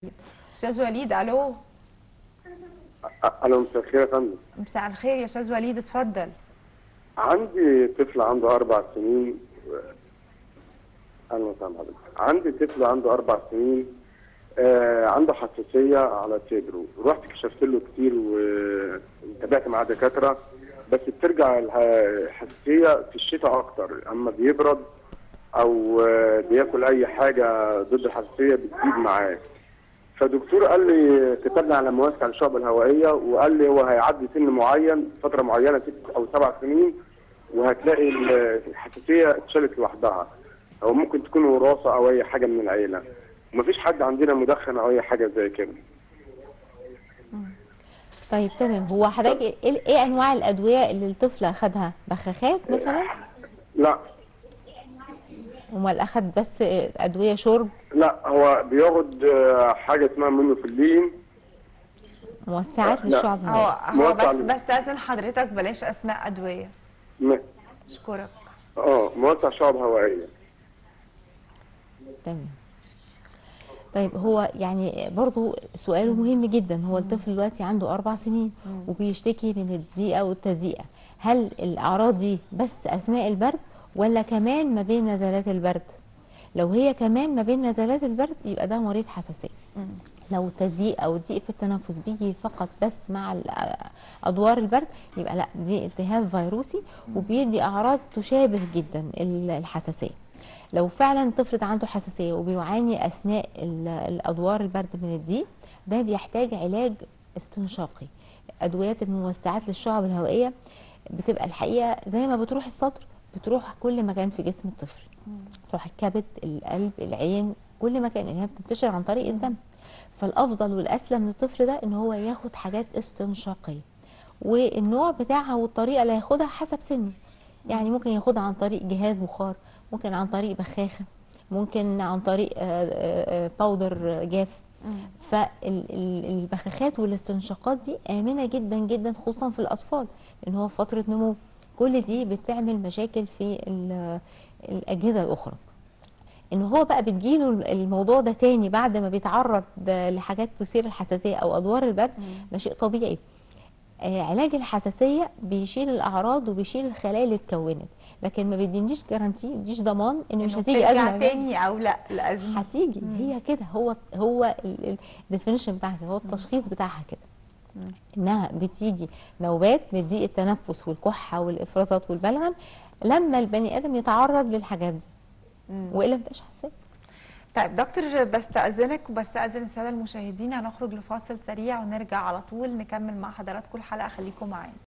استاذ وليد الو الو مساء الخير يا فندم مساء الخير يا استاذ وليد اتفضل عندي طفل عنده اربع سنين اهلا وسهلا حضرتك عندي طفل عنده اربع سنين آه عنده حساسيه على صدره رحت كشفت له كتير وتابعت مع دكاتره بس بترجع الح- الحساسيه في الشتاء اكتر اما بيبرد او آه، بياكل اي حاجه ضد الحساسيه بتزيد معاه فدكتور قال لي كتب لي على موافقه على الشعب الهوائيه وقال لي هو هيعدي سن معين فتره معينه ست او سبع سنين وهتلاقي ال- الحساسيه اتشالت لوحدها او ممكن تكون وراثه او اي حاجه من العيله ومفيش حد عندنا مدخن او اي حاجه زي كده طيب تمام هو حضرتك ايه ايه انواع الادويه اللي الطفل اخدها بخاخات مثلا لا امال اخد بس ادويه شرب لا هو بياخد آه، حاجه اسمها منوفيلين موسعات لا. للشعب هو الهوائيه هو موافق بس عليه. بستاذن حضرتك بلاش اسماء ادويه م- اشكرك اه موسع شعب هوائيه تمام طيب هو يعني برضو سؤاله مهم جدا هو الطفل دلوقتي عنده أربع سنين وبيشتكي من الضيقة والتزيئة هل الأعراض دي بس أثناء البرد ولا كمان ما بين نزلات البرد لو هي كمان ما بين نزلات البرد يبقى ده مريض حساسية لو تزييق او ضيق في التنفس بيجي فقط بس مع ال- ادوار البرد يبقى لا دي التهاب فيروسي وبيدي اعراض تشابه جدا ال- الحساسيه لو فعلا طفل عنده حساسيه وبيعاني اثناء ال- الادوار البرد من الضيق ده بيحتاج علاج استنشاقي ادويات الموسعات للشعب الهوائيه بتبقى الحقيقه زي ما بتروح الصدر بتروح كل مكان في جسم الطفل تروح الكبد القلب العين كل مكان لانها بتنتشر عن طريق الدم فالافضل والاسلم للطفل ده ان هو ياخد حاجات استنشاقيه والنوع بتاعها والطريقه اللي هياخدها حسب سنه يعني ممكن ياخدها عن طريق جهاز بخار ممكن عن طريق بخاخه ممكن عن طريق آه، آه، آه، باودر جاف فالبخاخات والاستنشاقات دي آمنة جدا جدا خصوصا في الأطفال لأن هو في فترة نمو كل دي بتعمل مشاكل في ال- الأجهزة الأخرى ان هو بقى بتجيله الموضوع ده تاني بعد ما بيتعرض لحاجات تثير الحساسيه او ادوار البرد ده شيء طبيعي آه، علاج الحساسيه بيشيل الاعراض وبيشيل الخلايا اللي اتكونت لكن ما بيدينيش جارانتي ما بيديش ضمان ان مش إنه هتيجي ترجع ازمه تاني او لا الازمه هتيجي هي كده هو هو الديفينيشن بتاعها كده، هو التشخيص بتاعها كده انها بتيجي نوبات من ضيق التنفس والكحه والافرازات والبلغم لما البني ادم يتعرض للحاجات دي مم. والا ما تبقاش حساسيه طيب دكتور بستأذنك وبستأذن السادة المشاهدين هنخرج لفاصل سريع ونرجع على طول نكمل مع حضراتكم الحلقة خليكم معانا